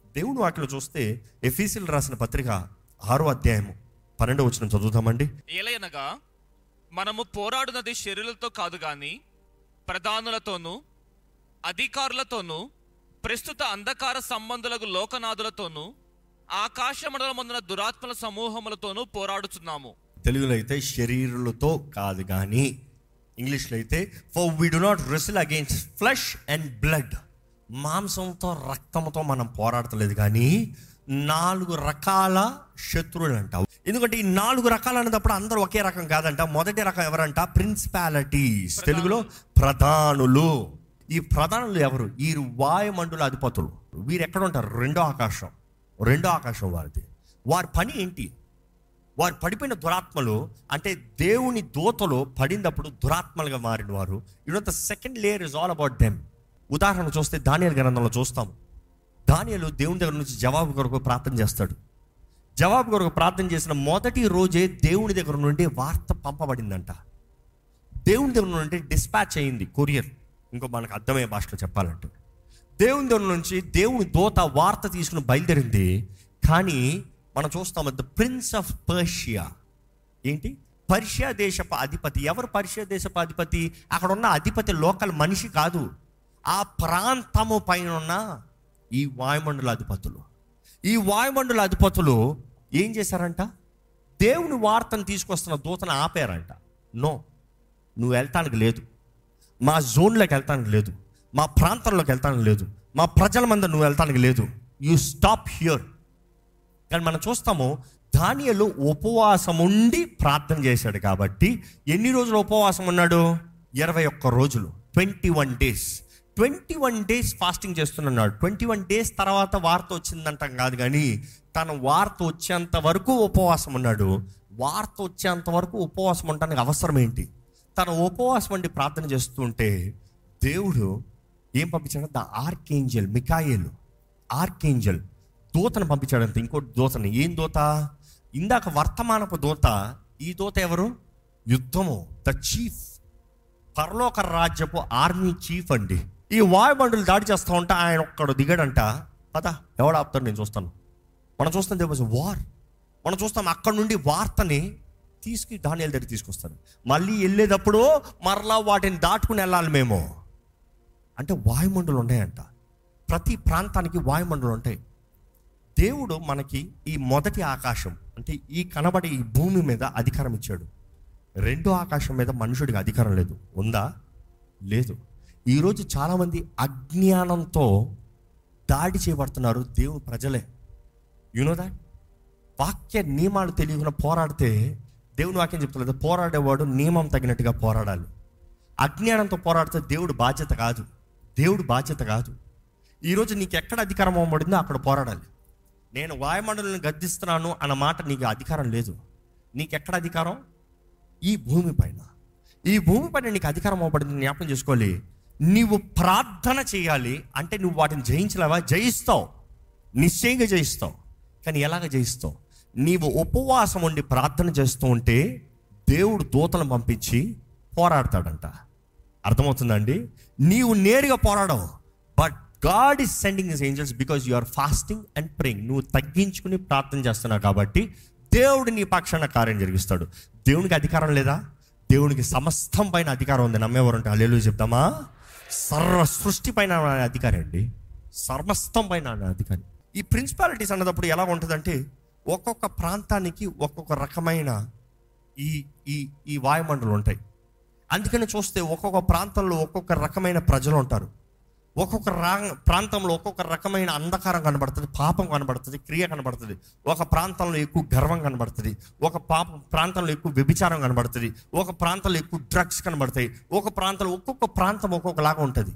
దేవుని వాటిలో చూస్తే ఎఫీసీలు రాసిన పత్రిక ఆరో అధ్యాయము పన్నెండో వచ్చిన చదువుతామండి ఏలయనగా మనము పోరాడునది శరీరులతో కాదు గాని ప్రధానులతోనూ అధికారులతోనూ ప్రస్తుత అంధకార సంబంధులకు లోకనాథులతోనూ ఆకాశ మండలమందున దురాత్మల సమూహములతోనూ పోరాడుచున్నాము తెలుగులో అయితే శరీరులతో కాదు కానీ ఇంగ్లీష్లో అయితే for we do not wrestle against flesh and blood మాంసంతో రక్తంతో మనం పోరాడతలేదు కానీ నాలుగు రకాల శత్రువులు అంటావు ఎందుకంటే ఈ నాలుగు రకాలు అనేటప్పుడు అందరూ ఒకే రకం కాదంట మొదటి రకం ఎవరంట ప్రిన్సిపాలిటీస్ తెలుగులో ప్రధానులు ఈ ప్రధానులు ఎవరు ఈ వాయుమండల అధిపతులు వీరు ఎక్కడ ఉంటారు రెండో ఆకాశం రెండో ఆకాశం వారిది వారి పని ఏంటి వారు పడిపోయిన దురాత్మలు అంటే దేవుని దోతలు పడినప్పుడు దురాత్మలుగా మారిన వారు you know the second layer is all about them ఉదాహరణ చూస్తే దానియల్ గ్రంథంలో చూస్తాము దానియలు దేవుని దగ్గర నుంచి జవాబు కొరకు ప్రార్థన చేస్తాడు జవాబు కొరకు ప్రార్థన చేసిన మొదటి రోజే దేవుని దగ్గర నుండి వార్త పంపబడిందంట దేవుని దగ్గర నుండి డిస్పాచ్ అయింది కొరియర్ ఇంకో మనకు అర్థమయ్యే భాషలో చెప్పాలంటే దేవుని దగ్గర నుంచి దేవుని దోత వార్త తీసుకుని బయలుదేరింది కానీ మనం చూస్తాం ద ప్రిన్స్ ఆఫ్ పర్షియా ఏంటి పర్షియా దేశపు అధిపతి ఎవరు పర్షియా దేశపు అధిపతి అక్కడ ఉన్న అధిపతి లోకల్ మనిషి కాదు ఆ ప్రాంతము పైన ఉన్న ఈ వాయుమండల అధిపతులు ఈ వాయుమండల అధిపతులు ఏం చేశారంట దేవుని వార్తను తీసుకొస్తున్న దూతను ఆపారంట నో నువ్వు వెళ్తానికి లేదు మా జోన్లోకి వెళ్తానికి లేదు మా ప్రాంతంలోకి వెళ్తానికి లేదు మా ప్రజల మంద నువ్వు వెళ్తానికి లేదు యు స్టాప్ హియర్ కానీ మనం చూస్తాము దానియలు ఉపవాసం ఉండి ప్రార్థన చేశాడు కాబట్టి ఎన్ని రోజులు ఉపవాసం ఉన్నాడు ఇరవై ఒక్క రోజులు twenty one days twenty one days fasting చేస్తున్నాడు ట్వంటీ వన్ డేస్ తర్వాత వార్త వచ్చిందంటాం కాదు కానీ తన వార్త వచ్చేంత వరకు ఉపవాసం ఉన్నాడు వార్త వచ్చేంత వరకు ఉపవాసం ఉండడానికి అవసరం ఏంటి తన ఉపవాసం ఉండి ప్రార్థన చేస్తుంటే దేవుడు ఏం పంపించాడు ద ఆర్కేంజల్ మికాయేలు ఆర్కేంజల్ దూతను పంపించాడంత ఇంకోటి దూతని ఏం దూత ఇందాక వర్తమానపు దూత ఈ దూత ఎవరు యుద్ధము ద చీఫ్ పరలోక రాజ్యపు ఆర్మీ చీఫ్ అండి ఈ వాయుబండులు దాడి చేస్తూ ఉంటే ఆయన ఒక్కడు దిగాడంట పదా ఎవడు ఆపుతాడు నేను చూస్తాను మనం చూస్తాం దేవ వార్ మనం చూస్తాం అక్కడ నుండి వార్తని తీసుకు దానియాల దగ్గర తీసుకొస్తాను మళ్ళీ వెళ్ళేటప్పుడు మరలా వాటిని దాటుకుని వెళ్ళాలి మేము అంటే వాయుమండలు ఉన్నాయంట ప్రతి ప్రాంతానికి వాయుమండలు ఉంటాయి దేవుడు మనకి ఈ మొదటి ఆకాశం అంటే ఈ కనబడే ఈ భూమి మీద అధికారం ఇచ్చాడు రెండో ఆకాశం మీద మనుషుడికి అధికారం లేదు ఉందా లేదు ఈరోజు చాలామంది అజ్ఞానంతో దాడి చేయబడుతున్నారు దేవుని ప్రజలే యునో దాట్ వాక్య నియమాలు తెలియకుండా పోరాడితే దేవుని వాక్యం చెప్తలేదు పోరాడేవాడు నియమం తగినట్టుగా పోరాడాలి అజ్ఞానంతో పోరాడితే దేవుడు బాధ్యత కాదు దేవుడు బాధ్యత కాదు ఈరోజు నీకు ఎక్కడ అధికారం అవ్వబడిందో అక్కడ పోరాడాలి నేను వాయుమండలను గద్దిస్తున్నాను అన్న మాట నీకు అధికారం లేదు నీకు ఎక్కడ అధికారం ఈ భూమి పైన ఈ భూమి పైన నీకు అధికారం అవ్వబడింది జ్ఞాపకం చేసుకోవాలి నీవు ప్రార్థన చేయాలి అంటే నువ్వు వాటిని జయించలేవా జయిస్తావు నిశ్చయంగా జయిస్తావు కానీ ఎలాగ జయిస్తావు నీవు ఉపవాసం ఉండి ప్రార్థన చేస్తూ ఉంటే దేవుడు దూతలను పంపించి పోరాడతాడంట అర్థమవుతుందండి నీవు నేరుగా పోరాడవు but God is sending his angels because you are fasting and praying నువ్వు తగ్గించుకుని ప్రార్థన చేస్తున్నావు కాబట్టి దేవుడు నీ పక్షాన కార్యం జరిగిస్తాడు దేవునికి అధికారం లేదా దేవునికి సమస్తం పైన అధికారం ఉంది నమ్మేవారు అంటే అల్లెలు చెప్తామా సర్వ సృష్టి పైన ఆయన అధికారి అండి సర్వస్తం పైన ఆయన అధికారి ఈ ప్రిన్సిపాలిటీస్ అన్నదప్పుడు ఎలా ఉంటుందంటే ఒక్కొక్క ప్రాంతానికి ఒక్కొక్క రకమైన ఈ ఈ ఈ వాయుమండలు ఉంటాయి అందుకని చూస్తే ఒక్కొక్క ప్రాంతంలో ఒక్కొక్క రకమైన ప్రజలు ఉంటారు ఒక్కొక్క రా ప్రాంతంలో ఒక్కొక్క రకమైన అంధకారం కనబడుతుంది పాపం కనబడుతుంది క్రియ కనబడుతుంది ఒక ప్రాంతంలో ఎక్కువ గర్వం కనబడుతుంది ఒక పాప ప్రాంతంలో ఎక్కువ వ్యభిచారం కనబడుతుంది ఒక ప్రాంతంలో ఎక్కువ డ్రగ్స్ కనబడతాయి ఒక ప్రాంతంలో ఒక్కొక్క ప్రాంతం ఒక్కొక్కలాగా ఉంటుంది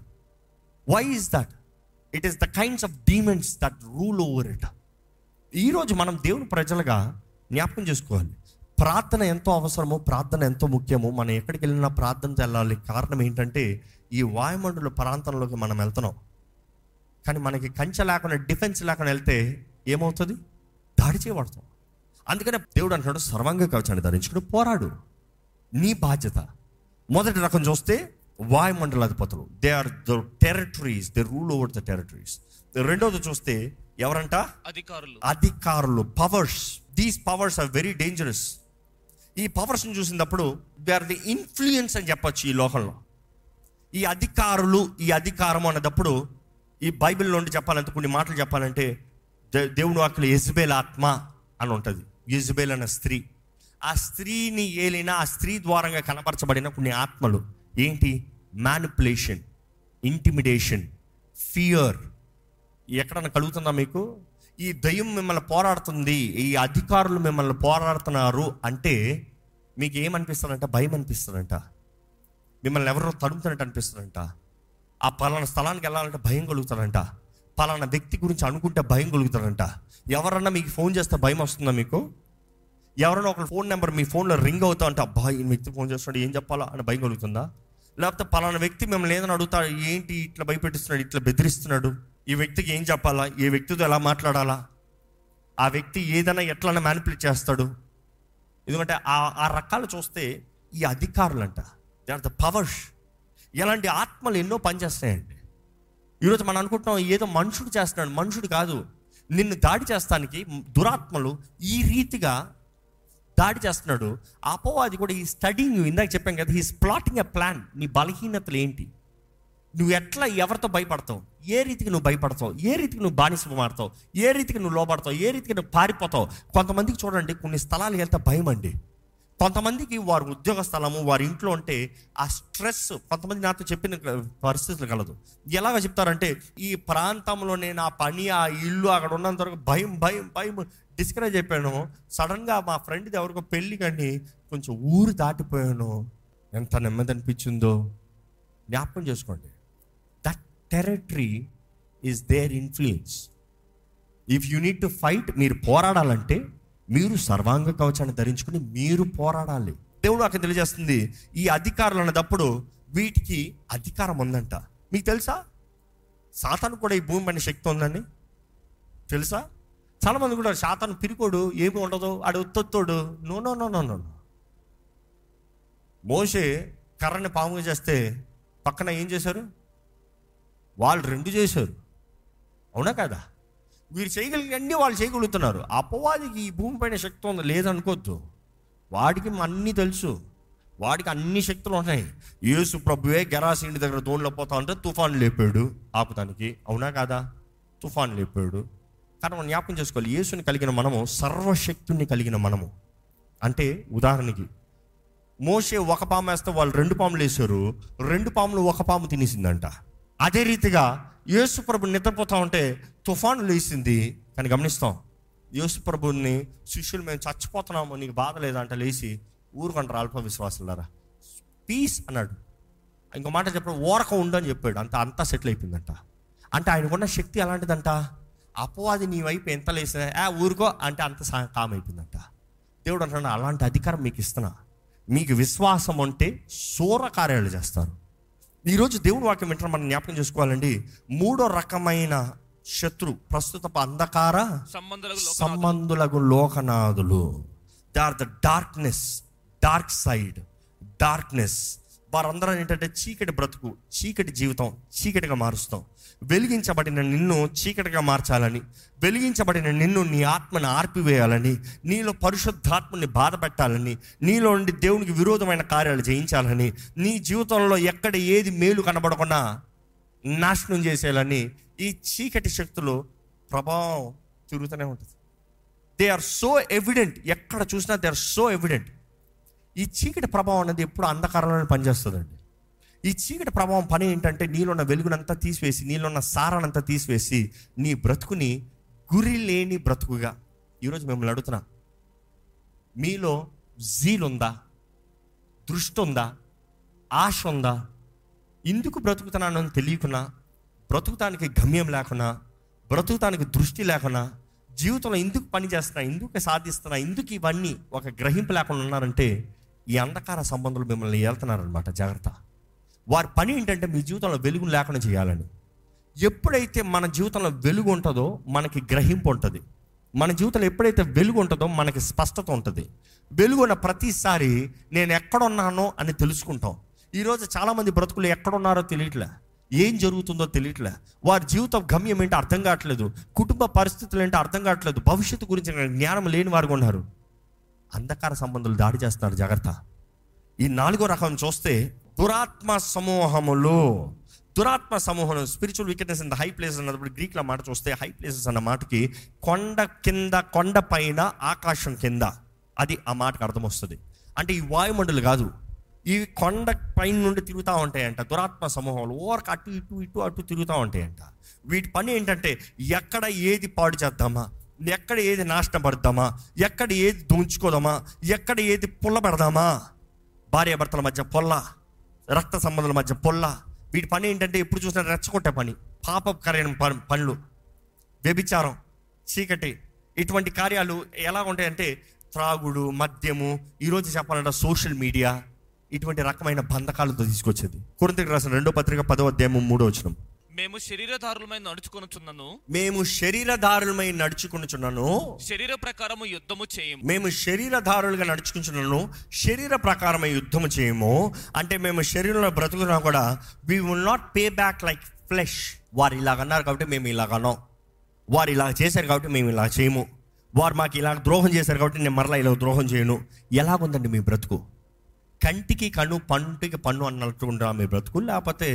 why is that it is the kinds of demons that rule over it ఈరోజు మనం దేవుని ప్రజలుగా జ్ఞాపకం చేసుకోవాలి ప్రార్థన ఎంతో అవసరమో ప్రార్థన ఎంతో ముఖ్యమో మనం ఎక్కడికి వెళ్ళినా ప్రార్థనతో వెళ్ళాలి కారణం ఏంటంటే ఈ వాయుమండల ప్రాంతంలోకి మనం వెళ్తున్నాం కానీ మనకి కంచె లేకుండా డిఫెన్స్ లేకుండా వెళ్తే ఏమవుతుంది దాడి చేయబడతాం అందుకనే దేవుడు అంటున్నాడు సర్వాంగ కవచాన్ని ధరించుకుని పోరాడు నీ బాధ్యత మొదటి రకం చూస్తే వాయుమండల అధిపతులు they are the territories they rule over the territories రెండోది చూస్తే ఎవరంట అధికారులు అధికారులు powers these powers are very dangerous ఈ పవర్స్ని చూసినప్పుడు దే ఆర్ ది ఇన్ఫ్లుయెన్స్ అని చెప్పొచ్చు ఈ లోకంలో ఈ అధికారులు ఈ అధికారం అన్నదప్పుడు ఈ బైబిల్ నుండి చెప్పాలంటే కొన్ని మాటలు చెప్పాలంటే దే- దేవుని వాక్యలో యజ్బేల్ ఆత్మ అని ఉంటుంది యజ్బేల్ అన్న స్త్రీ ఆ స్త్రీని ఏలిన ఆ స్త్రీ ద్వారంగా కనపరచబడిన కొన్ని ఆత్మలు ఏంటి మ్యానిపులేషన్ ఇంటిమిడేషన్ ఫియర్ ఎక్కడన్నా కలుగుతుందా మీకు ఈ దయ్యం మిమ్మల్ని పోరాడుతుంది ఈ అధికారులు మిమ్మల్ని పోరాడుతున్నారు అంటే మీకు ఏమనిపిస్తుందంట భయం అనిపిస్తుందంట మిమ్మల్ని ఎవరో తడుముతున్నట్టు అనిపిస్తుందంట ఆ పలానా స్థలానికి వెళ్ళాలంటే భయం కలుగుతారంట పలానా వ్యక్తి గురించి అనుకుంటే భయం కలుగుతారంట ఎవరన్నా మీకు ఫోన్ చేస్తే భయం వస్తుందా మీకు ఎవరైనా ఒక ఫోన్ నెంబర్ మీ ఫోన్లో రింగ్ అవుతా ఉంటే అబ్బా ఈ వ్యక్తి ఫోన్ చేస్తున్నాడు ఏం చెప్పాలా అని భయం కలుగుతుందా లేకపోతే పలానా వ్యక్తి మిమ్మల్ని ఏదైనా అడుగుతాడు ఏంటి ఇట్లా భయపెట్టిస్తున్నాడు ఇట్లా బెదిరిస్తున్నాడు ఈ వ్యక్తికి ఏం చెప్పాలా ఈ వ్యక్తితో ఎలా మాట్లాడాలా ఆ వ్యక్తి ఏదైనా ఎట్లన్నా మ్యానిపులేట్ చేస్తాడు ఎందుకంటే ఆ ఆ రకాలు చూస్తే ఈ అధికారులంట దే ఆర్ ద పవర్స్ ఇలాంటి ఆత్మలు ఎన్నో పనిచేస్తాయండి ఈరోజు మనం అనుకుంటున్నాం ఏదో మనుషుడు చేస్తున్నాడు మనుషుడు కాదు నిన్ను దాడి చేస్తానికి దురాత్మలు ఈ రీతిగా దాడి చేస్తున్నాడు అపోవాది కూడా ఈ స్టడీంగ్ ఇందాక చెప్పాం కదా హీస్ ప్లాటింగ్ ఎ ప్లాన్ నీ బలహీనతలు ఏంటి నువ్వు ఎట్లా ఎవరితో భయపడతావు ఏ రీతికి నువ్వు భయపడతావు ఏ రీతికి నువ్వు బానిస మారుతావు ఏ రీతికి నువ్వు లోపడతావు ఏ రీతికి నువ్వు పారిపోతావు కొంతమందికి చూడండి కొన్ని స్థలాలకు వెళ్తే భయం అండి కొంతమందికి వారి ఉద్యోగ స్థలము వారి ఇంట్లో ఉంటే ఆ స్ట్రెస్ కొంతమంది నాతో చెప్పిన పరిస్థితులు కలదు ఎలాగ చెప్తారంటే ఈ ప్రాంతంలోనే నా పని ఆ ఇల్లు అక్కడ ఉన్నంత వరకు భయం భయం భయం డిస్కరేజ్ అయిపోయాను సడన్గా మా ఫ్రెండ్ది ఎవరికో పెళ్ళి కానీ కొంచెం ఊరు దాటిపోయాను ఎంత నెమ్మది అనిపించిందో జ్ఞాపకం చేసుకోండి that territory is their influence if you need to fight మీరు పోరాడాలంటే మీరు సర్వాంగ కవచాన్ని ధరించుకుని మీరు పోరాడాలి దేవుడు అక్కడ తెలియజేస్తుంది ఈ అధికారులు అన్నదప్పుడు వీటికి అధికారం ఉందంట మీకు తెలుసా సాతాను కూడా ఈ భూమి పైన శక్తి ఉందండి తెలుసా చాలా మంది కూడా సాతాను పిరికోడు ఏమి ఉండదు ఆడు ఒత్తొత్తోడు no no no no no మోసే కర్రని పాముగా చేస్తే పక్కన ఏం చేశారు వాళ్ళు రెండు చేశారు అవునా కదా వీరు చేయగలిగిన అన్ని వాళ్ళు చేయగలుగుతున్నారు అపవాదికి ఈ భూమి పైన శక్తి ఉంది లేదనుకోవద్దు వాడికి అన్నీ తెలుసు వాడికి అన్ని శక్తులు ఉన్నాయి యేసు ప్రభువే గెరాసీని దగ్గర దోణిలో పోతా ఉంటే తుఫాన్ లేపాడు ఆపుతానికి అవునా కాదా తుఫాన్ లేపాడు కానీ మనం జ్ఞాపకం చేసుకోవాలి యేసుని కలిగిన మనము సర్వశక్తుని కలిగిన మనము అంటే ఉదాహరణకి మోసే ఒక పాము వేస్తే వాళ్ళు రెండు పాములు వేసారు రెండు పాములు ఒక పాము తినేసిందంట అదే రీతిగా యేసు ప్రభు నిద్రపోతా ఉంటే తుఫాను లేచింది కానీ గమనిస్తాం యేసు ప్రభుని శిష్యులు మేము చచ్చిపోతున్నాము నీకు బాధ లేదంట లేచి ఊరుకంటారు అల్ప విశ్వాసులారా పీస్ అన్నాడు ఇంకో మాట చెప్పాడు ఓరక ఉండు అని చెప్పాడు అంత అంతా సెటిల్ అయిపోయిందంట అంటే ఆయనకున్న శక్తి ఎలాంటిదంట అపవాది నీ వైపు ఎంత లేసినా ఆ ఊరుకో అంటే అంత సా- కామ్ అయిపోయిందంట దేవుడు అంటున్నాడు అలాంటి అధికారం మీకు ఇస్తున్నా మీకు విశ్వాసం ఉంటే శూర కార్యాలు చేస్తారు ఈరోజు దేవుడు వాక్యం వింటారు మనం జ్ఞాపకం చేసుకోవాలండి మూడో రకమైన శత్రు ప్రస్తుత అంధకార సంబంధాలకు లోకనాథులు. సంబంధులకు లోకనాథులు they are the darkness dark side darkness వారందరూ ఏంటంటే చీకటి బ్రతుకు చీకటి జీవితం చీకటిగా మారుస్తాం వెలిగించబడిన నిన్ను చీకటిగా మార్చాలని వెలిగించబడిన నిన్ను నీ ఆత్మను ఆర్పివేయాలని నీలో పరిశుద్ధాత్మని బాధ పెట్టాలని నీలో నుండి దేవునికి విరోధమైన కార్యాలు చేయించాలని నీ జీవితంలో ఎక్కడ ఏది మేలు కనబడకుండా నాశనం చేసేయాలని ఈ చీకటి శక్తులు ప్రభావం తిరుగుతూనే ఉంటుంది దే ఆర్ సో ఎవిడెంట్ ఎక్కడ చూసినా దే ఆర్ సో ఎవిడెంట్ ఈ చీకటి ప్రభావం అనేది ఎప్పుడు అంధకారంలోనే పనిచేస్తుందండి ఈ చీకటి ప్రభావం పని ఏంటంటే నీలోన్న వెలుగునంతా తీసివేసి నీలోన్న సారానంతా తీసివేసి నీ బ్రతుకుని గురి లేని బ్రతుకుగా ఈరోజు మిమ్మల్ని అడుగుతున్నా మీలో జీల్ ఉందా దృష్టి ఉందా ఆశ ఉందా ఎందుకు బ్రతుకుతున్నాను అని తెలియకున్నా బ్రతుకుతానికి గమ్యం లేకున్నా బ్రతుకుతానికి దృష్టి లేకున్నా జీవితంలో ఎందుకు పని చేస్తున్నా ఎందుకు సాధిస్తున్నా ఎందుకు ఇవన్నీ ఒక గ్రహింపు లేకుండా ఉన్నారంటే ఈ అంధకార సంబంధాలు మిమ్మల్ని వెళ్తున్నారనమాట జాగ్రత్త వారి పని ఏంటంటే మీ జీవితంలో వెలుగు లేకుండా చేయాలని ఎప్పుడైతే మన జీవితంలో వెలుగు ఉంటుందో మనకి గ్రహింపు ఉంటుంది మన జీవితంలో ఎప్పుడైతే వెలుగు ఉంటుందో మనకి స్పష్టత ఉంటుంది వెలుగు ఉన్న ప్రతిసారి నేను ఎక్కడున్నానో అని తెలుసుకుంటాం ఈరోజు చాలామంది బ్రతుకులు ఎక్కడున్నారో తెలియట్లే ఏం జరుగుతుందో తెలియట్లే వారి జీవిత గమ్యం ఏంటో అర్థం కావట్లేదు కుటుంబ పరిస్థితులు ఏంటో అర్థం కావట్లేదు భవిష్యత్తు గురించి జ్ఞానం లేని వారు ఉన్నారు అంధకార సంబంధాలు దాడి చేస్తున్నారు జాగ్రత్త ఈ నాలుగో రకం చూస్తే దురాత్మ సమూహములు దురాత్మ సమూహం spiritual wickedness in the high places అన్నప్పుడు గ్రీక్లో మాట చూస్తే హై ప్లేసెస్ అన్న మాటకి కొండ కింద కొండ పైన ఆకాశం కింద అది ఆ మాటకు అర్థం వస్తుంది అంటే ఈ వాయుమండలు కాదు ఇవి కొండ పైన నుండి తిరుగుతూ ఉంటాయంట దురాత్మ సమూహాలు ఓరకు అటు ఇటు ఇటు అటు తిరుగుతూ ఉంటాయంట వీటి పని ఏంటంటే ఎక్కడ ఏది పాడు చేద్దామా ఎక్కడ ఏది నాశనం పడదామా ఎక్కడ ఏది దోంచుకోదామా ఎక్కడ ఏది పుల్ల పెడదామా భార్యాభర్తల మధ్య పొల్ల రక్త సంబంధాల మధ్య పొల్ల వీటి పని ఏంటంటే ఎప్పుడు చూసినా రెచ్చగొట్టే పని పాపకరైన ప- పనులు వ్యభిచారం చీకటి ఇటువంటి కార్యాలు ఎలా ఉంటాయంటే త్రాగుడు మద్యము ఈరోజు చెప్పాలంటే సోషల్ మీడియా ఇటువంటి రకమైన బంధకాలతో తీసుకొచ్చేది కొరింతకి రాసిన రెండో పత్రిక పదో అధ్యాయం మూడో వచనం మేము శరీరధారులమై నడుచుకొనుచున్నను మేము శరీరధారులమై నడుచుకునిచున్నాను శరీర ప్రకారము యుద్ధము చేయము మేము శరీరధారులుగా నడుచుకుంటున్నాను శరీర ప్రకారమై యుద్ధము చేయము అంటే మేము శరీరంలో బ్రతుకున్నా కూడా we will not pay back like flesh వారు ఇలాగ అన్నారు కాబట్టి మేము ఇలాగ వారు ఇలా చేశారు కాబట్టి మేము ఇలా చేయము వారు మాకు ఇలా ద్రోహం చేశారు కాబట్టి నేను మరలా ఇలా ద్రోహం చేయను ఎలాగుందండి మీ బ్రతుకు కంటికి కన్ను పంటికి పన్ను అన్నట్టు ఉంటా మీ బ్రతుకు లేకపోతే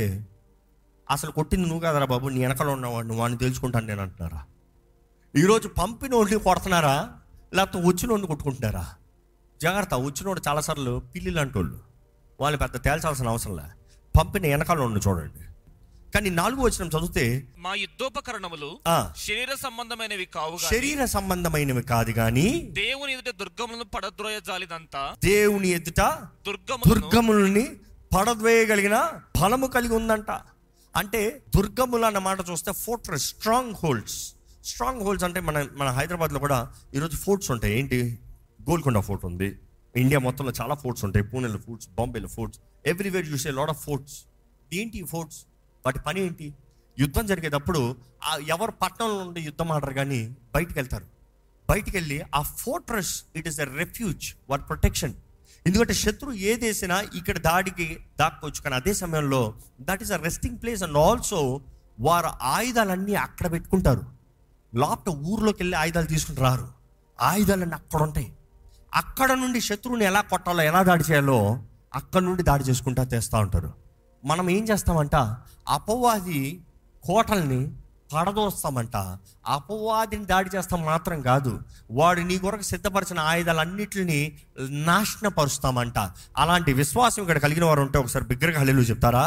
అసలు కొట్టింది నువ్వు కదరా బాబు నీ వెనకాల ఉన్నవాడు నువ్వు వాడిని తెలుసుకుంటాను నేను అంటున్నారా ఈరోజు పంపినోడిని కొడుతున్నారా లేకపోతే వచ్చినోడిని కొట్టుకుంటున్నారా జాగ్రత్త వచ్చినోడు చాలాసార్లు పిల్లిలు అంటోళ్ళు వాళ్ళు పెద్ద తేల్చాల్సిన అవసరం లే పంపిన వెనకాల ఉండి చూడండి కానీ నాలుగు వచ్చిన చదివితే మా యుద్ధోపకరణములు ఆ, శరీర సంబంధమైనవి కావు గాని శరీర సంబంధమైనవి కాదు కానీ దేవుని ఎదుట దుర్గములను పడద్రోయ జాలిదంతా దేవుని ఎదుట దుర్గములను దుర్గములని పడద్వేయగలిగిన బలము కలిగి ఉందంట అంటే దుర్గములు అన్న మాట చూస్తే fortress strongholds strongholds అంటే మన మన హైదరాబాద్లో కూడా ఈరోజు ఫోర్ట్స్ ఉంటాయి ఏంటి గోల్కొండ ఫోర్ట్ ఉంది ఇండియా మొత్తంలో చాలా ఫోర్ట్స్ ఉంటాయి పూణేలో ఫోర్ట్స్ బాంబేలో ఫోర్ట్స్ ఎవ్రీవేర్ చూసే లాట్ ఆఫ్ ఫోర్ట్స్ ఏంటి ఈ ఫోర్ట్స్ వాటి పని ఏంటి యుద్ధం జరిగేటప్పుడు ఆ ఎవరు పట్టణంలో నుండి యుద్ధం ఆడరు కానీ బయటికి వెళ్తారు బయటికి వెళ్ళి ఆ fortress it is a refuge what protection ఎందుకంటే శత్రు ఏదేసినా ఇక్కడ దాడికి దాక్కోవచ్చు కానీ అదే సమయంలో that is a resting place and also వారు ఆయుధాలన్నీ అక్కడ పెట్టుకుంటారు లోపల ఊర్లోకి వెళ్ళి ఆయుధాలు తీసుకుని రారు ఆయుధాలన్నీ అక్కడ ఉంటాయి అక్కడ నుండి శత్రువుని ఎలా కొట్టాలో ఎలా దాడి చేయాలో అక్కడ నుండి దాడి చేసుకుంటా తెస్తూ ఉంటారు మనం ఏం చేస్తామంట అపవాది కోటల్ని పడదోస్తామంట అపవాదిని దాడి చేస్తాం మాత్రం కాదు వాడు నీ కొరకు సిద్ధపరిచిన ఆయుధాలన్నిటిని నాశనపరుస్తామంట అలాంటి విశ్వాసం ఇక్కడ కలిగిన వారు ఉంటే ఒకసారి బిగ్గరగా హల్లెలూయా చెప్తారా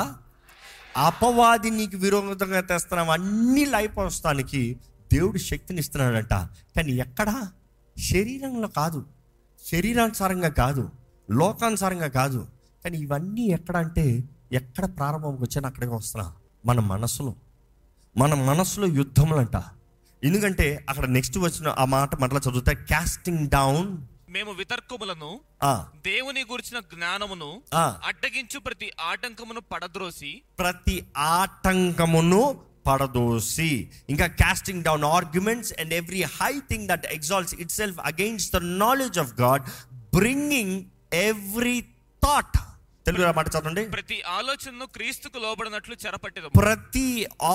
అపవాది నీకు విరోధంగా తెస్తున్నాం అన్ని లైపోస్తానికి దేవుడు శక్తిని ఇస్తున్నాడంట కానీ ఎక్కడా శరీరంలో కాదు శరీరానుసారంగా కాదు లోకానుసారంగా కాదు కానీ ఇవన్నీ ఎక్కడ అంటే ఎక్కడ ప్రారంభంకి వచ్చాను అక్కడికి వస్తున్నా మన మనసులో మన మనసులో యుద్ధములంట ఎందుకంటే అక్కడ నెక్స్ట్ వచ్చిన ఆ మాట మరలా చదివితే కాస్టింగ్ డౌన్ మేము వితర్కములను ఆ దేవుని గురించిన జ్ఞానమును ఆ. అడ్డగించు ప్రతి ఆటంకమును పడద్రోసి ప్రతి ఆటంకమును పడదోసి ఇంకా casting down arguments and every high thing that exalts itself against the knowledge of God bringing every thought Telugu మాట చదవండి ప్రతి ఆలోచనను క్రీస్తుకు లోబడినట్లు చెరపట్టెదము ప్రతి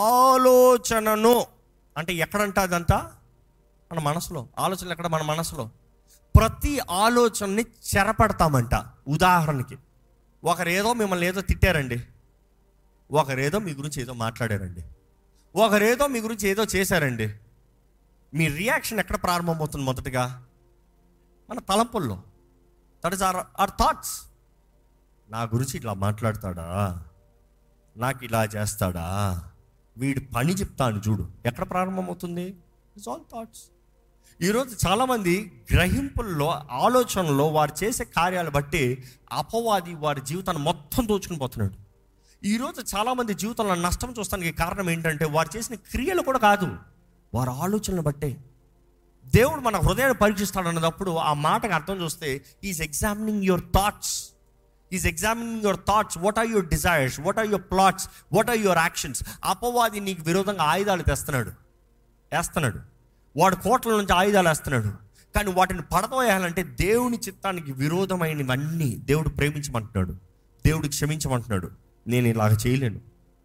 ఆలోచనను అంటే ఎక్కడంట అదంతా మన మనసులో ఆలోచనలు ఎక్కడ మన మనసులో ప్రతి ఆలోచనని చెరపడతామంట ఉదాహరణకి ఒకరేదో మిమ్మల్ని ఏదో తిట్టారండి ఒకరేదో మీ గురించి ఏదో మాట్లాడారండి ఒకరేదో మీ గురించి ఏదో చేశారండి మీ రియాక్షన్ ఎక్కడ ప్రారంభమవుతుంది మొదటగా మన తలంపుల్లో that is our our thoughts నా గురించి ఇట్లా మాట్లాడతాడా నాకు ఇలా చేస్తాడా వీడి పని చెప్తాను చూడు ఎక్కడ ప్రారంభమవుతుంది ఇట్స్ ఆల్ థాట్స్ ఈరోజు చాలామంది గ్రహింపుల్లో ఆలోచనలో వారు చేసే కార్యాలు బట్టి అపవాది వారి జీవితాన్ని మొత్తం దోచుకుని పోతున్నాడు ఈరోజు చాలామంది జీవితంలో నష్టం చూస్తానికి కారణం ఏంటంటే వారు చేసిన క్రియలు కూడా కాదు వారి ఆలోచనలు బట్టే దేవుడు మన హృదయాన్ని పరీక్షిస్తాడు అన్నప్పుడు ఆ మాటకు అర్థం చూస్తే is examining your thoughts is examining your thoughts what are your desires what are your plots what are your actions అపవాది నీకు విరోధంగా ఆయుధాలు తెస్తున్నాడు వేస్తున్నాడు వాడు కోట్ల నుంచి ఆయుధాలు వేస్తున్నాడు కానీ వాటిని పడదోయాలంటే దేవుని చిత్తానికి విరోధమైనవన్నీ దేవుడు ప్రేమించమంటున్నాడు దేవుడు క్షమించమంటున్నాడు నేను ఇలాగ చేయలేను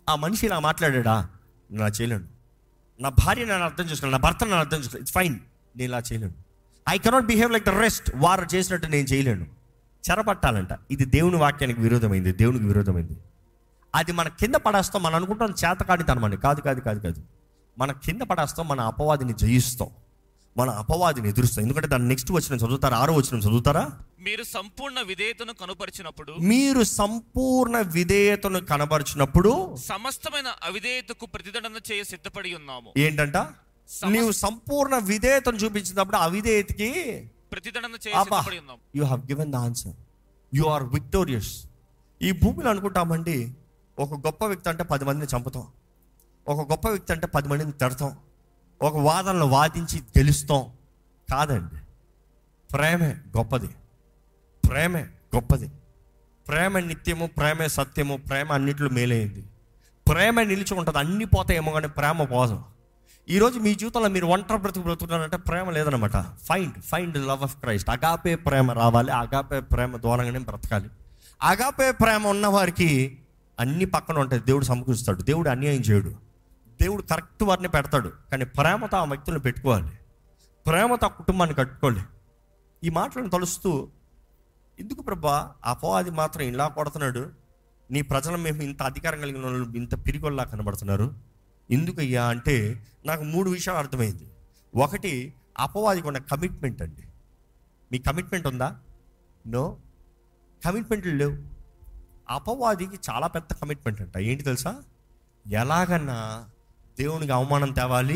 ఆ మనిషి ఇలా మాట్లాడా నేను ఇలా చేయలేను నా భార్య నన్ను అర్థం చేసుకోవాలి నా భర్త నన్ను అర్థం చేసుకోవాలి ఇట్స్ ఫైన్ నేను ఇలా చేయలేను I cannot behave like the rest వారు చేసినట్టు నేను చేయలేను చెరపట్టాలంట ఇది దేవుని వాక్యానికి విరోధమైంది దేవునికి విరోధమైంది అది మన కింద పడేస్తాం మనం అనుకుంటాం చేతకాడితనం అని కాదు కాదు కాదు కాదు మన కింద పడేస్తాం మన అపవాదిని జయిస్తాం మన అపవాదిని ఎదురుస్తాం ఎందుకంటే దాన్ని నెక్స్ట్ వచ్చిన చదువుతారా ఆరో వచ్చిన చదువుతారా మీరు సంపూర్ణ విధేయతను కనుపరిచినప్పుడు మీరు సంపూర్ణ విధేయతను కనబరిచినప్పుడు సమస్తమైన అవిధేయతకు ప్రతిదండన చేయ సిద్ధపడి ఉన్నాము ఏంటంట నీవు సంపూర్ణ విధేయతను చూపించినప్పుడు అవిధేయతకి ప్రతిదండన చేయ అబ్బా సిద్ధపడి ఉన్నాము you have given the answer you are victorious ఈ భూమిలో అనుకుంటామండి ఒక గొప్ప వ్యక్తి అంటే పది మందిని చంపుతాం ఒక గొప్ప వ్యక్తి అంటే పది మందిని తిడతాం ఒక వాదనలు వాదించి గెలుస్తాం కాదండి ప్రేమే గొప్పది ప్రేమే గొప్పది ప్రేమ నిత్యము ప్రేమే సత్యము ప్రేమ అన్నిట్లో మేలైంది ప్రేమ నిలిచి ఉంటుంది అన్ని పోతాయేమో కానీ ప్రేమ పోదు ఈరోజు మీ జీవితంలో మీరు ఒంటరి బ్రతుకు బ్రతుకుతున్నారంటే ప్రేమ లేదనమాట find find love of Christ agape ప్రేమ రావాలి అగాపే ప్రేమ దూరంగానే బ్రతకాలి అగాపే ప్రేమ ఉన్న వారికి అన్ని పక్కన ఉంటాయి దేవుడు సమకూరుస్తాడు దేవుడు అన్యాయం చేయడు దేవుడు కరెక్ట్ వారిని పెడతాడు కానీ ప్రేమతో ఆ వ్యక్తులను పెట్టుకోవాలి ప్రేమతో ఆ కుటుంబాన్ని కట్టుకోవాలి ఈ మాటలను తలుస్తూ ఎందుకు ప్రభా అపవాది మాత్రం ఇలా కొడుతున్నాడు నీ ప్రజలు మేము ఇంత అధికారం కలిగిన వాళ్ళు ఇంత పిరిగొల్లా కనబడుతున్నారు ఎందుకయ్యా అంటే నాకు మూడు విషయాలు అర్థమైంది ఒకటి అపవాదికి ఉన్న కమిట్మెంట్ అండి మీ కమిట్మెంట్ ఉందా నో కమిట్మెంట్లు లేవు అపవాదికి చాలా పెద్ద కమిట్మెంట్ అంట ఏంటి తెలుసా ఎలాగన్నా దేవునికి అవమానం తేవాలి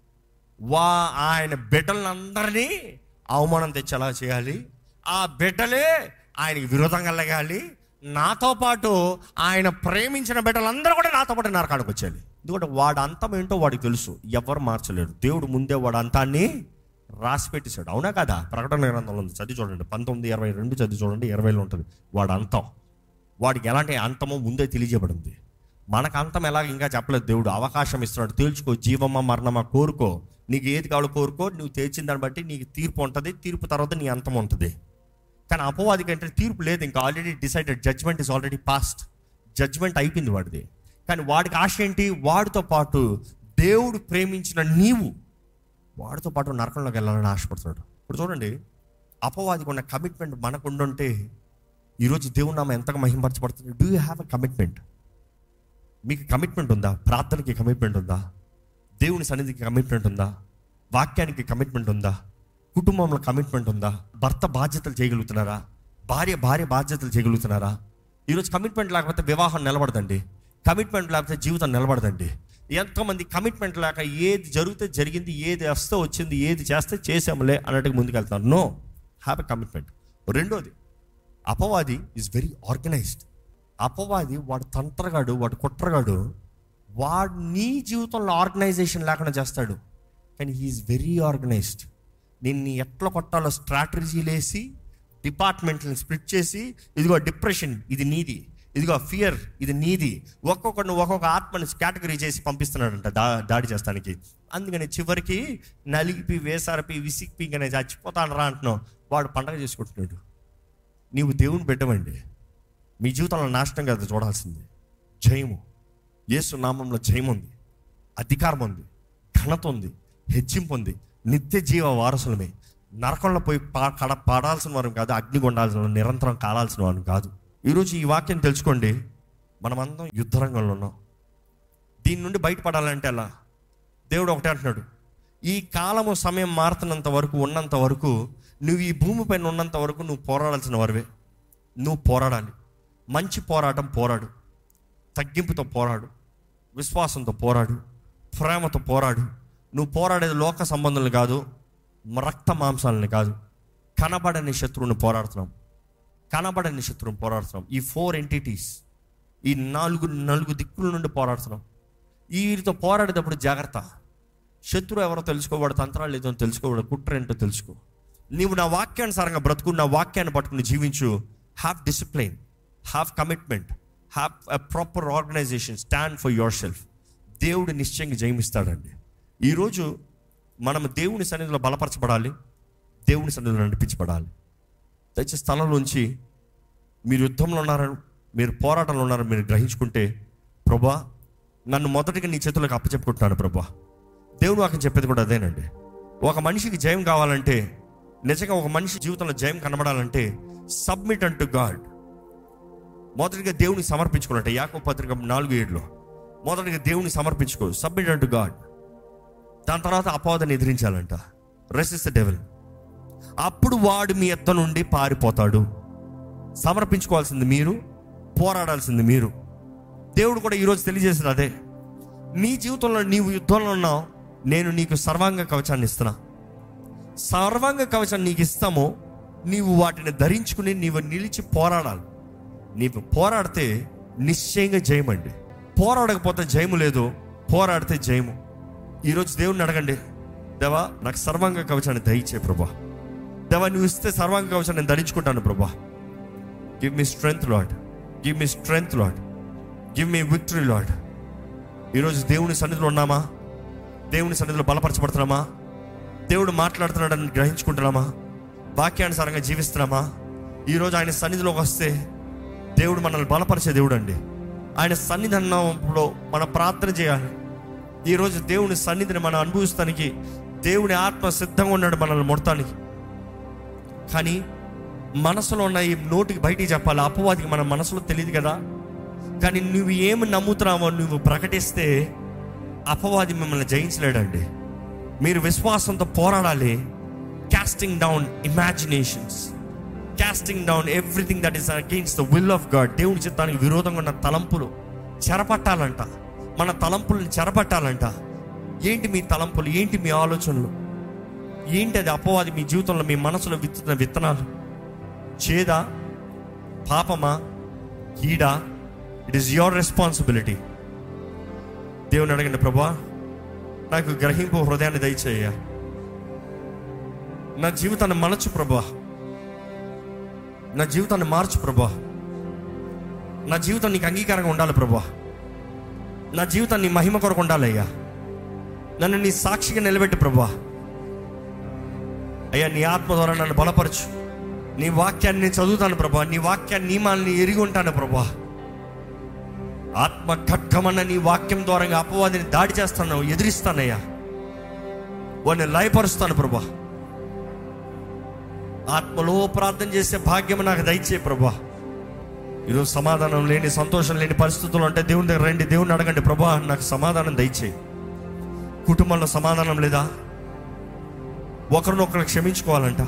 వా ఆయన బిడ్డలందరినీ అవమానం తెచ్చేలా చేయాలి ఆ బిడ్డలే ఆయనకి విరోధంగా లగాలి నాతో పాటు ఆయన ప్రేమించిన బిడ్డలందరూ కూడా నాతో పాటు నరకానికి వచ్చేయాలి ఎందుకంటే వాడు అంతం ఏంటో వాడికి తెలుసు ఎవరు మార్చలేరు దేవుడు ముందే వాడు అంతాన్ని రాసి పెట్టేశాడు అవునా కదా ప్రకటన గ్రంథంలో ఉంది చదివి చూడండి పంతొమ్మిది ఇరవై రెండు చదివి చూడండి ఇరవైలో ఉంటుంది వాడు అంతం వాడికి ఎలాంటి అంతమో ముందే తెలియజేయబడింది మనకు అంతం ఎలాగ ఇంకా చెప్పలేదు దేవుడు అవకాశం ఇస్తున్నాడు తేల్చుకో జీవమా మరణమా కోరుకో నీకు ఏది కావాలో కోరుకో నువ్వు తేల్చిన దాన్ని బట్టి నీకు తీర్పు ఉంటుంది తీర్పు తర్వాత నీ అంతం ఉంటుంది కానీ అపవాదికి అంటే తీర్పు లేదు ఇంకా already decided judgement is already past judgement అయిపోయింది వాడిది కానీ వాడికి ఆశ ఏంటి వాడితో పాటు దేవుడు ప్రేమించిన నీవు వాడితో పాటు నరకంలోకి వెళ్ళాలని ఆశపడుతున్నాడు ఇప్పుడు చూడండి అపవాదికి ఉన్న కమిట్మెంట్ మనకు ఉండుంటే ఈరోజు దేవుడు నామ ఎంతగా మహింపరచబడుతుంది do you have a commitment మీకు కమిట్మెంట్ ఉందా ప్రార్థనకి కమిట్మెంట్ ఉందా దేవుని సన్నిధికి కమిట్మెంట్ ఉందా వాక్యానికి కమిట్మెంట్ ఉందా కుటుంబంలో కమిట్మెంట్ ఉందా భర్త బాధ్యతలు చేయగలుగుతున్నారా భార్య భార్య బాధ్యతలు చేయగలుగుతున్నారా ఈరోజు కమిట్మెంట్ లేకపోతే వివాహం నిలబడదండి కమిట్మెంట్ లేకపోతే జీవితం నిలబడదండి ఎంతోమంది కమిట్మెంట్ లేక ఏది జరిగితే జరిగింది ఏది వస్తే వచ్చింది ఏది చేస్తే చేసాములే అన్నట్టుగా ముందుకెళ్తున్నారు నో హ్యావ్ ఎ కమిట్మెంట్ రెండోది అపవాది ఈజ్ వెరీ ఆర్గనైజ్డ్ అపవాది వాడు తంత్రగాడు వాడు కుట్రగాడు వాడు నీ జీవితంలో ఆర్గనైజేషన్ లేకుండా చేస్తాడు కానీ హీఈస్ వెరీ ఆర్గనైజ్డ్ నిన్ను ఎట్లా కొట్టాలో స్ట్రాటజీలు వేసి డిపార్ట్మెంట్ని స్ప్లిట్ చేసి ఇదిగో డిప్రెషన్ ఇది నీది ఇదిగో ఫియర్ ఇది నీది ఒక్కొక్కరిని ఒక్కొక్క ఆత్మని కేటగిరీ చేసి పంపిస్తున్నాడంట దా దాడి చేస్తానికి అందుకని చివరికి నలిగిపి వేసారపి విసిగిపి ఇంకా నేను చచ్చిపోతాను రా అంటున్నావు వాడు పండగ చేసుకుంటున్నాడు నీవు దేవుని పెట్టవండి మీ జీవితంలో నాశనం కదా చూడాల్సింది జయము యేసు నామంలో జయం ఉంది అధికారం ఉంది ఘనత ఉంది హెచ్చింపు ఉంది నిత్య జీవ వారసులమే నరకంలో పోయి పా కడ పాడాల్సిన వారు కాదు అగ్ని కొండాల్సిన వారు, నిరంతరం కాలాల్సిన వారు కాదు ఈరోజు ఈ వాక్యం తెలుసుకోండి మనమందరం యుద్ధరంగంలో ఉన్నాం దీని నుండి బయటపడాలంటే ఎలా దేవుడు ఒకటే అంటున్నాడు ఈ కాలము సమయం మారుతున్నంత వరకు ఉన్నంత వరకు నువ్వు ఈ భూమిపైన ఉన్నంత వరకు నువ్వు పోరాడాల్సిన వారివే నువ్వు పోరాడాలి మంచి పోరాటం పోరాడు తగ్గింపుతో పోరాడు విశ్వాసంతో పోరాడు ప్రేమతో పోరాడు నువ్వు పోరాడేది లోక సంబంధాలు కాదు రక్త మాంసాలని కాదు కనబడని శత్రువుని పోరాడుతున్నాం కనబడని శత్రువుని పోరాడుతున్నాం ఈ ఫోర్ ఎంటిటీస్ ఈ నాలుగు నాలుగు దిక్కుల నుండి పోరాడుతున్నాం వీరితో పోరాడేటప్పుడు జాగ్రత్త శత్రువు ఎవరో తెలుసుకోవాడు తంత్రాలు ఏదో తెలుసుకోవాడు కుట్ర ఏంటో తెలుసుకో నీవు నా వాక్యానుసారంగా బ్రతుకు నా వాక్యాన్ని పట్టుకుని జీవించు have discipline have commitment have a proper organisation stand for yourself దేవుడు నిశ్చయంగా జయమిస్తాడండి ఈరోజు మనం దేవుని సన్నిధిలో బలపరచబడాలి దేవుని సన్నిధిలో నడిపించబడాలి దయచేసి స్థలంలోంచి మీరు యుద్ధంలో ఉన్నారని మీరు పోరాటంలో ఉన్నారని మీరు గ్రహించుకుంటే ప్రభా నన్ను మొదటిగా నీ చేతులకు అప్పచెప్పుకుంటున్నాను ప్రభా దేవుడు నాకు చెప్పేది కూడా అదేనండి ఒక మనిషికి జయం కావాలంటే నిజంగా ఒక మనిషి జీవితంలో జయం కనబడాలంటే సబ్మిట్ అంటు గాడ్ మొదటిగా దేవుని సమర్పించుకున్నట్టే యాకో పత్రిక నాలుగు ఏడులో మొదటిగా దేవుని సమర్పించుకో సబ్మిట్ అంటు గాడ్ దాని తర్వాత అపవాదాన్ని ఎదిరించాలంట రెసిస్ ద డెవల్ అప్పుడు వాడు మీ ఎద్ద నుండి పారిపోతాడు సమర్పించుకోవాల్సింది మీరు పోరాడాల్సింది మీరు దేవుడు కూడా ఈరోజు తెలియజేసింది అదే నీ జీవితంలో నీవు యుద్ధంలో ఉన్నావు నేను నీకు సర్వాంగ కవచాన్ని ఇస్తున్నా సర్వాంగ కవచాన్ని నీకు ఇస్తామో నీవు వాటిని ధరించుకుని నీవు నిలిచి పోరాడాలి నీవు పోరాడితే నిశ్చయంగా జయమండి పోరాడకపోతే జయము లేదు పోరాడితే జయము ఈరోజు దేవుణ్ణి అడగండి దేవా నాకు సర్వాంగ కవచాన్ని దయచే ప్రభా దేవా నువ్వు ఇస్తే సర్వాంగ కవచాన్ని నేను ధరించుకుంటాను ప్రభా give me strength lord give me strength lord give me victory lord ఈరోజు దేవుని సన్నిధిలో ఉన్నామా దేవుని సన్నిధిలో బలపరచబడుతున్నామా దేవుడు మాట్లాడుతున్నాడని గ్రహించుకుంటున్నామా వాక్యానుసారంగా జీవిస్తున్నామా ఈరోజు ఆయన సన్నిధిలోకి వస్తే దేవుడు మనల్ని బలపరిచే దేవుడు అండి ఆయన సన్నిధి అన్నప్పుడు మనం ప్రార్థన చేయాలి ఈరోజు దేవుని సన్నిధిని మనం అనుభవిస్తానికి దేవుని ఆత్మ సిద్ధంగా ఉన్నాడు మనల్ని మొడతానికి కానీ మనసులో ఉన్న ఈ నోటికి బయటికి చెప్పాలి అపవాదికి మన మనసులో తెలియదు కదా కానీ నువ్వు ఏమి నమ్ముతున్నావో నువ్వు ప్రకటిస్తే అపవాది మిమ్మల్ని జయించలేడండి మీరు విశ్వాసంతో పోరాడాలి casting down imaginations casting down everything that is against the will of God దేవుని చిత్తానికి విరోధంగా ఉన్న తలంపులు చెరపట్టాలంట మన తలంపులను చెరపట్టాలంట ఏంటి మీ తలంపులు ఏంటి మీ ఆలోచనలు ఏంటి అది అపవాది మీ జీవితంలో మీ మనసులో విత్తున్న విత్తనాలు చేదా పాపమా కీడా ఇట్ ఈస్ యువర్ రెస్పాన్సిబిలిటీ దేవుని అడగండి ప్రభా నాకు గ్రహింపు హృదయాన్ని దయచేయ నా జీవితాన్ని మలచు ప్రభా నా జీవితాన్ని మార్చు ప్రభా నా జీవితం నీకు అంగీకారంగా ఉండాలి ప్రభా నా జీవితం నీ మహిమ కొరకు ఉండాలయ్యా నన్ను నీ సాక్షిగా నిలబెట్టు ప్రభా అయ్యా నీ ఆత్మ ద్వారా నన్ను బలపరచు నీ వాక్యాన్ని నేను చదువుతాను ప్రభా నీ వాక్యాన్ని నియమాలని ఎరిగి ఉంటాను ప్రభా ఆత్మ ఖడ్గమన్న నీ వాక్యం ద్వారా అపవాదిని దాడి చేస్తాను ఎదిరిస్తానయ్యా వాడిని లయపరుస్తాను ప్రభా ఆత్మలో ప్రార్థన చేసే భాగ్యం నాకు దయచే ప్రభా ఈరోజు సమాధానం లేని సంతోషం లేని పరిస్థితులు అంటే దేవుని దగ్గర రండి దేవుని అడగండి ప్రభా నాకు సమాధానం దయచేయి కుటుంబంలో సమాధానం లేదా ఒకరినొకరు క్షమించుకోవాలంట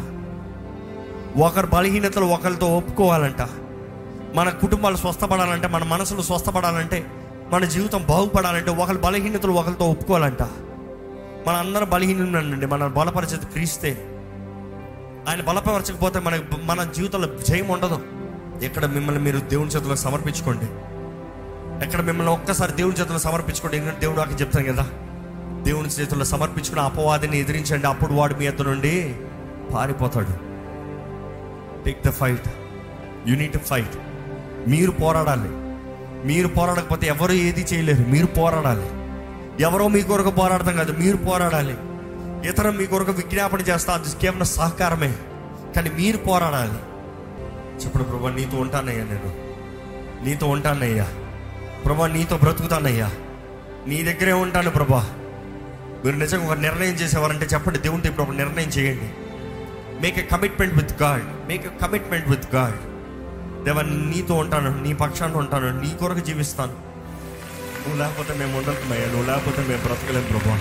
ఒకరి బలహీనతలు ఒకరితో ఒప్పుకోవాలంట మన కుటుంబాలు స్వస్థపడాలంటే మన మనసులు స్వస్థపడాలంటే మన జీవితం బాగుపడాలంటే ఒకరి బలహీనతలు ఒకరితో ఒప్పుకోవాలంట మన అందరం బలహీనండి మన బలపరిచేది క్రీస్తే ఆయన బలపరచకపోతే మన మన జీవితంలో జయం ఉండదు ఎక్కడ మిమ్మల్ని మీరు దేవుని చేతిలో సమర్పించుకోండి ఎక్కడ మిమ్మల్ని ఒక్కసారి దేవుని చేతిలో సమర్పించుకోండి ఎందుకంటే దేవుడు నాకు చెప్తాను కదా దేవుని చేతుల్లో సమర్పించుకుని అపవాదిని ఎదిరించండి అప్పుడు వాడు మీ ఎత్తు నుండి పారిపోతాడు take the fight you need fight మీరు పోరాడాలి మీరు పోరాడకపోతే ఎవరు ఏది చేయలేరు మీరు పోరాడాలి ఎవరో మీ కొరకు పోరాడతాం కాదు మీరు పోరాడాలి ఇతరం మీ కొరకు విజ్ఞాపన చేస్తా అది కేవలం సహకారమే కానీ మీరు పోరాడాలి చెప్పడు ప్రభా నీతో ఉంటానయ్యా నేను నీతో ఉంటానయ్యా ప్రభా నీతో బ్రతుకుతానయ్యా నీ దగ్గరే ఉంటాను ప్రభా మీరు నిజంగా ఒక నిర్ణయం చేసేవారంటే చెప్పండి దేవునితో ఇప్పుడు ఒక నిర్ణయం చేయండి make a commitment with God make a commitment with God దేవా నీతో ఉంటాను నీ పక్షాన్ని ఉంటాను నీ కొరకు జీవిస్తాను నువ్వు లేకపోతే మేము ఉండలేమయ్యా నువ్వు లేకపోతే మేము బ్రతకలేం ప్రభా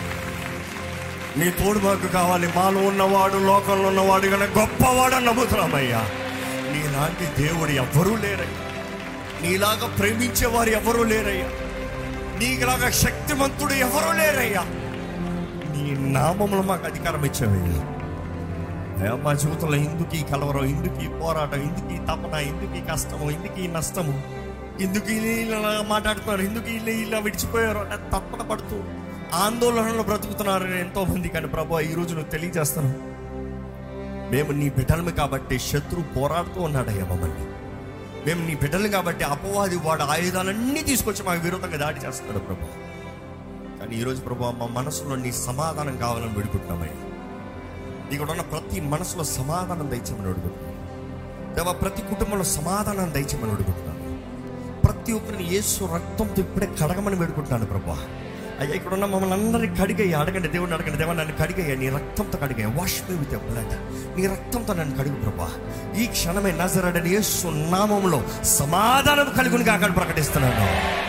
నీ తోడు మాకు కావాలి మాలో ఉన్నవాడు లోకంలో ఉన్నవాడు కానీ గొప్పవాడు అని నమ్ముతున్నామయ్యా నీలాంటి దేవుడు ఎవ్వరూ లేరయ్యా నీలాగా ప్రేమించేవారు ఎవరూ లేరయ్యా నీకులాగా శక్తిమంతుడు ఎవరూ లేరయ్యా నీ నామంలో మాకు అధికారం ఇచ్చావయ్యా అయ్యా, మా జీవితంలో ఎందుకు ఈ కలవరం ఎందుకు ఈ పోరాటం ఎందుకు ఈ తపన ఎందుకు ఈ కష్టము ఎందుకు ఈ నష్టము ఎందుకు వీళ్ళు ఇలా మాట్లాడుతున్నారు ఎందుకు వీళ్ళు ఇలా విడిచిపోయారు అంటే తప్పన పడుతూ ఆందోళనలో బ్రతుకుతున్నారు ఎంతో మంది కానీ ప్రభా ఈ రోజు నువ్వు తెలియజేస్తాను మేము నీ బిడ్డలము కాబట్టి శత్రు పోరాడుతూ ఉన్నాడయ్యా మమ్మల్ని మేము నీ బిడ్డలు కాబట్టి అపవాది వాడు ఆయుధాలన్నీ తీసుకొచ్చి మాకు విరోధంగా దాడి చేస్తున్నాడు ప్రభా కానీ ఈరోజు ప్రభా మా మనసులో నీ సమాధానం కావాలని వేడుకుంటున్నామయ్యా ఇక్కడ ఉన్న ప్రతి మనసులో సమాధానం దయచేయమని అడుగుతున్నాను దేవా ప్రతి కుటుంబంలో సమాధానం దయచేయమని అడుగుతున్నాను ప్రతి ప్రతి ఒక్కరిని యేసు రక్తంతో ఇప్పుడే కడగమని వేడుకుంటున్నాను ప్రభా అయ్యా ఇక్కడ ఉన్న మమ్మల్ని అందరినీ కడిగయ్యా అడగండి దేవుడిని అడగండి దేవా నన్ను కడిగయ్యా నీ రక్తంతో కడిగయ్యా వాష్ మీ విత్ బ్లడ్ నీ రక్తంతో నన్ను కడుగు ప్రభా ఈ క్షణమే నజరడని యేసు నామంలో సమాధానం కలుగుని కాక ప్రకటిస్తున్నాను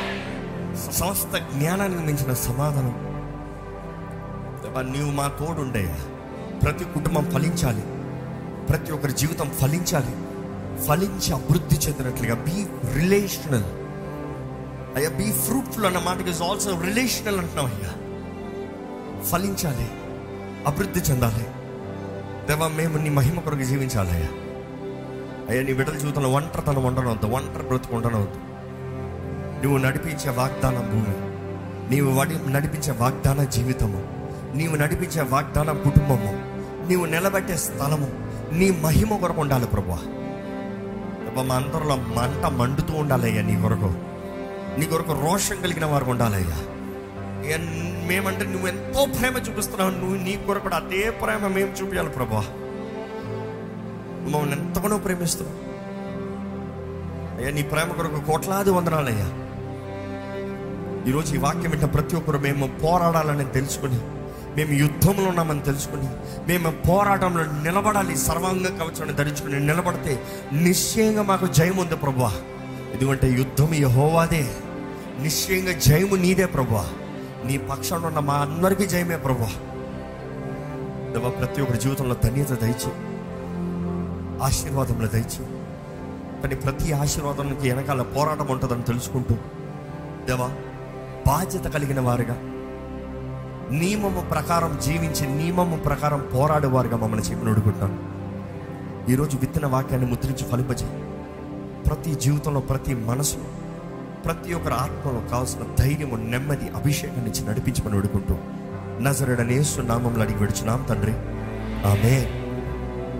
సమస్త జ్ఞానానికి మించిన సమాధానం దేవా, నీవు మా తోడుండే ప్రతి కుటుంబం ఫలించాలి ప్రతి ఒక్కరి జీవితం ఫలించాలి ఫలించి అభివృద్ధి చెందినట్లుగా బీ రిలేషనల్ అయ్యా బీ ఫ్రూట్ఫుల్ అన్న మాటకి ఇస్ ఆల్సో రిలేషనల్ అంటున్నాం అయ్యా ఫలించాలి అభివృద్ధి చెందాలి దేవా మేము నీ మహిమ కొరకు జీవించాలి అయ్యా అయ్యా నీ బిడ్డల జీవితంలో ఒంటరితనం ఉండనవద్దు ఒంటరి బ్రతుకు ఉండనవద్దు నువ్వు నడిపించే వాగ్దాన భూమి నీవు వడి నడిపించే వాగ్దాన జీవితము నీవు నడిపించే వాగ్దాన కుటుంబము నీవు నిలబెట్టే స్థలము నీ మహిమ కొరకు ఉండాలి ప్రభా ప్రభా, మా అందరిలో మంట మండుతూ ఉండాలయ్యా నీ కొరకు నీ కొరకు రోషం కలిగిన వారు ఉండాలయ్యా అయ్యా, మేమంటే నువ్వు ఎంతో ప్రేమ చూపిస్తున్నావు నువ్వు నీ కొరకు కూడా అదే ప్రేమ మేము చూపించాలి ప్రభా నువ్వు మమ్మల్ని ఎంతగానో ప్రేమిస్తున్నావు అయ్యా నీ ప్రేమ కొరకు కోట్లాది వందనాలయ్యా ఈరోజు ఈ వాక్యం వింటే ప్రతి ఒక్కరు మేము పోరాడాలని తెలుసుకుని మేము యుద్ధంలో ఉన్నామని తెలుసుకుని మేము పోరాటంలో నిలబడాలి సర్వాంగ కవచాన్ని ధరించుకుని నిలబడితే నిశ్చయంగా మాకు జయం ఉంది ప్రభా ఎందుకంటే యుద్ధం యహోవాదే నిశ్చయంగా జయము నీదే ప్రభా నీ పక్షంలో ఉన్న మా అందరికీ జయమే ప్రభా దేవా ప్రతి ఒక్కరి జీవితంలో ధన్యత దయచి ఆశీర్వాదంలో దయచి కానీ ప్రతి ఆశీర్వాదానికి వెనకాల పోరాటం ఉంటుందని తెలుసుకుంటూ దేవా బాధ్యత కలిగిన వారుగా నియమము ప్రకారం జీవించి నియమము ప్రకారం పోరాడేవారుగా మమ్మల్ని చెప్పి అడుగుతున్నాను ఈరోజు విత్తన వాక్యాన్ని ముద్రించి ఫలింపజే ప్రతి జీవితంలో ప్రతి మనసులో ప్రతి ఒక్కరి ఆత్మలో కావాల్సిన ధైర్యము నెమ్మది అభిషేకం నుంచి నడిపించమని అడుగుంటూ నజరడనేసు నామంలో అడిగి విడుచున్నాం తండ్రి ఆమె